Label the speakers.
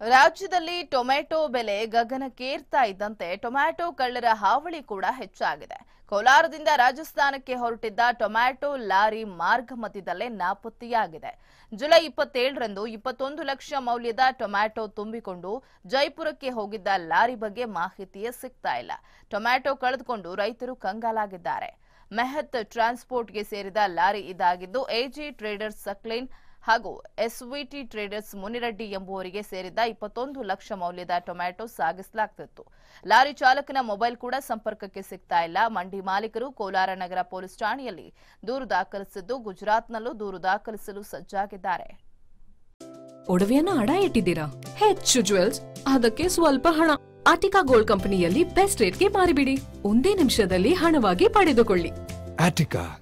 Speaker 1: ರಾಜ್ಯದಲ್ಲಿ ಟೊಮೆಟೊ ಬೆಲೆ ಗಗನಕ್ಕೇರ್ತಾ ಇದ್ದಂತೆ ಟೊಮ್ಯಾಟೊ ಕಳ್ಳರ ಹಾವಳಿ ಕೂಡ ಹೆಚ್ಚಾಗಿದೆ ಕೋಲಾರದಿಂದ ರಾಜಸ್ಥಾನಕ್ಕೆ ಹೊರಟಿದ್ದ ಟೊಮ್ಯಾಟೊ ಲಾರಿ ಮಾರ್ಗ ಮಧ್ಯದಲ್ಲೇ ನಾಪತ್ತೆಯಾಗಿದೆ ಜುಲೈ ಇಪ್ಪತ್ತೇಳರಂದು ಇಪ್ಪತ್ತೊಂದು ಲಕ್ಷ ಮೌಲ್ಯದ ಟೊಮ್ಯಾಟೊ ತುಂಬಿಕೊಂಡು ಜೈಪುರಕ್ಕೆ ಹೋಗಿದ್ದ ಲಾರಿ ಬಗ್ಗೆ ಮಾಹಿತಿಯೇ ಸಿಗ್ತಾ ಇಲ್ಲ ಟೊಮ್ಯಾಟೊ ಕಳೆದುಕೊಂಡು ರೈತರು ಕಂಗಾಲಾಗಿದ್ದಾರೆ ಮೆಹತ್ ಟ್ರಾನ್ಸ್ಪೋರ್ಟ್ಗೆ ಸೇರಿದ ಲಾರಿ ಇದಾಗಿದ್ದು ಎಜಿ ಟ್ರೇಡರ್ಸ್ ಸಕ್ಲೇನ್ ಹಾಗೂ ಎಸ್ವಿಟಿ ಟ್ರೇಡರ್ಸ್ ಮುನಿರೆಡ್ಡಿ ಎಂಬುವರಿಗೆ ಸೇರಿದ ಇಪ್ಪತ್ತೊಂದು ಲಕ್ಷ ಮೌಲ್ಯದ ಟೊಮ್ಯಾಟೊ ಸಾಗಿಸಲಾಗ್ತಿತ್ತು ಲಾರಿ ಚಾಲಕನ ಮೊಬೈಲ್ ಕೂಡ ಸಂಪರ್ಕಕ್ಕೆ ಸಿಗ್ತಾ ಇಲ್ಲ ಮಂಡಿ ಮಾಲೀಕರು ಕೋಲಾರ ನಗರ ಪೊಲೀಸ್ ಠಾಣೆಯಲ್ಲಿ ದೂರು ದಾಖಲಿಸಿದ್ದು ಗುಜರಾತ್ನಲ್ಲೂ ದೂರು ದಾಖಲಿಸಲು ಸಜ್ಜಾಗಿದ್ದಾರೆ
Speaker 2: ಒಡವೆಯನ್ನ ಅಡ ಇಟ್ಟಿದ್ದೀರಾ ಹೆಚ್ಚು ಜುವೆಲ್ಸ್ ಅದಕ್ಕೆ ಸ್ವಲ್ಪ ಹಣ ಆಟಿಕಾ ಗೋಲ್ಡ್ ಕಂಪನಿಯಲ್ಲಿ ಬೆಸ್ಟ್ ರೇಟ್ಗೆ ಮಾರಿಬಿಡಿ ಒಂದೇ ನಿಮಿಷದಲ್ಲಿ ಹಣವಾಗಿ ಪಡೆದುಕೊಳ್ಳಿ
Speaker 3: Attica